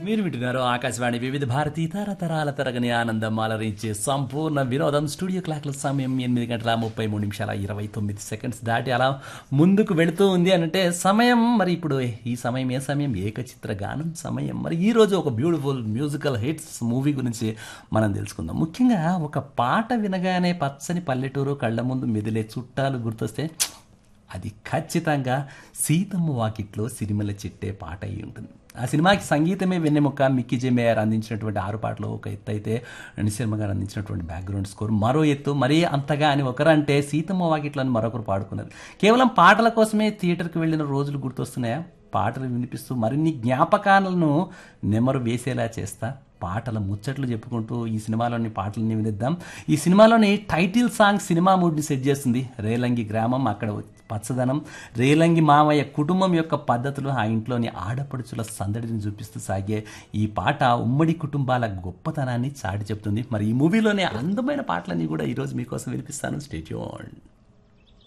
మీరు వింటున్నారు ఆకాశవాణి వివిధ భారతి తరతరాల తరగని ఆనందం అలరించే సంపూర్ణ వినోదం స్టూడియో క్లాక్ల సమయం ఎనిమిది గంటల ముప్పై మూడు నిమిషాల ఇరవై తొమ్మిది సెకండ్స్ దాటి అలా ముందుకు వెళుతూ ఉంది అంటే సమయం మరి ఇప్పుడు ఈ సమయం ఏ సమయం ఏకచిత్ర గానం సమయం మరి ఈ రోజు ఒక బ్యూటిఫుల్ మ్యూజికల్ హిట్స్ మూవీ గురించి మనం తెలుసుకుందాం ముఖ్యంగా ఒక పాట వినగానే పచ్చని పల్లెటూరు కళ్ళ ముందు మెదిలే చుట్టాలు గుర్తొస్తే అది ఖచ్చితంగా సీతమ్మ వాకిట్లో సిరిమల చెట్టే పాట అయి ఉంటుంది ఆ సినిమాకి సంగీతమే వెన్నెముక్క మిక్కీ జే మేయర్ అందించినటువంటి ఆరు పాటలు ఒక ఎత్తు అయితే శర్మ గారు అందించినటువంటి బ్యాక్గ్రౌండ్ స్కోర్ మరో ఎత్తు మరీ అంతగా అని ఒకరంటే సీతమ్మ వాకిట్లో అని మరొకరు పాడుకున్నారు కేవలం పాటల కోసమే థియేటర్కి వెళ్ళిన రోజులు గుర్తొస్తున్నాయా పాటలు వినిపిస్తూ మరిన్ని జ్ఞాపకాలను నెమరు వేసేలా చేస్తా పాటల ముచ్చట్లు చెప్పుకుంటూ ఈ సినిమాలోని పాటలని వినిద్దాం ఈ సినిమాలోని టైటిల్ సాంగ్ సినిమా మూడ్ని సెట్ చేస్తుంది రేలంగి గ్రామం అక్కడ పచ్చదనం రేలంగి మామయ్య కుటుంబం యొక్క పద్ధతులు ఆ ఇంట్లోని ఆడపడుచుల సందడిని చూపిస్తూ సాగే ఈ పాట ఉమ్మడి కుటుంబాల గొప్పతనాన్ని చాటి చెప్తుంది మరి ఈ మూవీలోనే అందమైన పాటలన్నీ కూడా ఈరోజు మీకోసం వినిపిస్తాను స్టేట్యూన్